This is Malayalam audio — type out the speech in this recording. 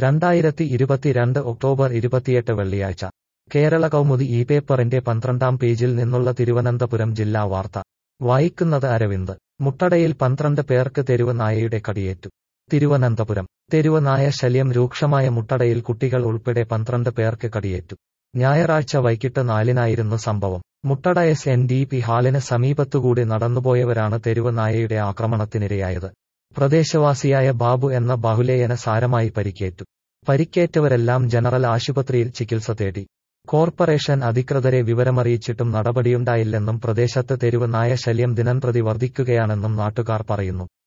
രണ്ടായിരത്തി ഇരുപത്തിരണ്ട് ഒക്ടോബർ ഇരുപത്തിയെട്ട് വെള്ളിയാഴ്ച കേരള കൗമുദി ഈ പേപ്പറിന്റെ പന്ത്രണ്ടാം പേജിൽ നിന്നുള്ള തിരുവനന്തപുരം ജില്ലാ വാർത്ത വായിക്കുന്നത് അരവിന്ദ് മുട്ടടയിൽ പന്ത്രണ്ട് പേർക്ക് തെരുവ് നായയുടെ കടിയേറ്റു തിരുവനന്തപുരം തെരുവ് നായ ശല്യം രൂക്ഷമായ മുട്ടടയിൽ കുട്ടികൾ ഉൾപ്പെടെ പന്ത്രണ്ട് പേർക്ക് കടിയേറ്റു ഞായറാഴ്ച വൈകിട്ട് നാലിനായിരുന്നു സംഭവം Muttada S N D P ഹാളിന് സമീപത്തുകൂടി നടന്നുപോയവരാണ് തെരുവ് നായയുടെ ആക്രമണത്തിനിരയായത് പ്രദേശവാസിയായ ബാബു എന്ന ബാഹുലേയന് സാരമായി പരിക്കേറ്റു പരിക്കേറ്റവരെല്ലാം ജനറൽ ആശുപത്രിയിൽ ചികിത്സ തേടി കോർപ്പറേഷൻ അധികൃതരെ വിവരമറിയിച്ചിട്ടും നടപടിയുണ്ടായില്ലെന്നും പ്രദേശത്ത് തെരുവ് നായ ശല്യം ദിനംപ്രതി വർദ്ധിക്കുകയാണെന്നും നാട്ടുകാർ പറയുന്നു